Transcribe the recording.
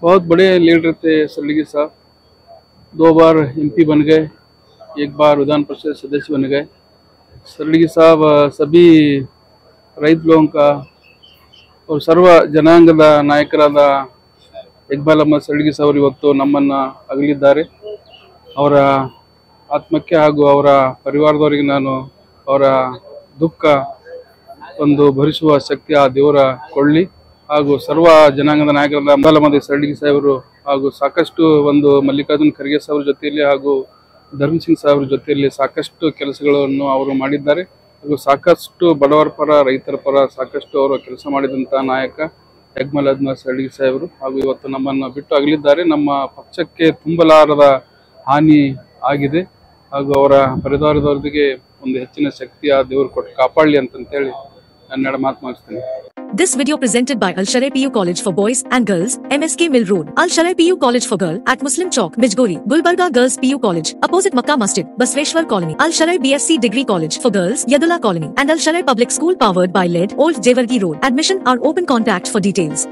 बहुत बड़े लीडर थे सरलगी साहब दो बार एमपी बन गए एक बार विधान परिषद सदस्य बन गए सरलगी साहब अ, सभी रೈತ लोगों का और ಸರ್ವ ಜನಾಂಗದ ನಾಯಕರಾದ ಇಕ್ಬಾಲಮ್ಮ ಸಳ್ಗಿ ಅವರು ಇವತ್ತು ನಮ್ಮನ್ನ ಅಗಲಿದ್ದಾರೆ ಅವರ ಆತ್ಮಕ್ಕೆ ಹಾಗೂ ಅವರ ಪರಿವಾರದವರಿಗೆ ನಾನು ಅವರ ದುಃಖ ಒಂದು ಭರಿಸುವ ಶಕ್ತಿ ಆ ದೇವರ ಕೊಳ್ಳಿ ಹಾಗೂ ಸರ್ವ ಜನಾಂಗದ ನಾಯಕರಾದ ಅಂಬಾಲಮದಿ ಸಳ್ಗಿ ಸಾಹೇಬರು ಹಾಗೂ ಸಾಕಷ್ಟು ಒಂದು ಮಲ್ಲಿಕಾರ್ಜುನ್ ಖರ್ಗೆ ಸಾಹೇಬ್ರ ಜೊತೆಯಲ್ಲಿ ಹಾಗೂ ಧರ್ಮ್ ಸಿಂಗ್ ಸಾಹೇಬ್ರ ಜೊತೆಯಲ್ಲಿ ಸಾಕಷ್ಟು ಕೆಲಸಗಳನ್ನು ಅವರು ಮಾಡಿದ್ದಾರೆ ಹಾಗೂ ಸಾಕಷ್ಟು ಬಡವರ ಪರ ರೈತರ ಪರ ಸಾಕಷ್ಟು ಅವರು ಕೆಲಸ ಮಾಡಿದಂಥ ನಾಯಕ ಯಗ್ಮಲ್ ಅದ್ಮ ಸಳ್ಗಿ ಸಾಹೇಬರು ಹಾಗೂ ಇವತ್ತು ನಮ್ಮನ್ನು ಬಿಟ್ಟು ಅಗಲಿದ್ದಾರೆ ನಮ್ಮ ಪಕ್ಷಕ್ಕೆ ತುಂಬಲಾರದ ಹಾನಿ ಆಗಿದೆ ಹಾಗೂ ಅವರ ಪರಿವಾರದವರಿಗೆ ಒಂದು ಹೆಚ್ಚಿನ ಶಕ್ತಿ ಆ ದೇವರು ಕೊಟ್ಟು ಕಾಪಾಡಲಿ ಅಂತಂತೇಳಿ ಹನ್ನೆರಡು ಮಾತು ಮುಗಿಸ್ತೇನೆ This video presented by Al Sharai PU College for Boys and Girls, MSK Mill Road, Al Sharai PU College for Girl at Muslim Chowk, Bijgori, Gulbarga Girls PU College, opposite Makkah Masjid, Basveshwar Colony, Al Sharai BSc Degree College for Girls, Yadula Colony, and Al Sharai Public School powered by LED, Old Jewargi Road. Admission are open contact for details.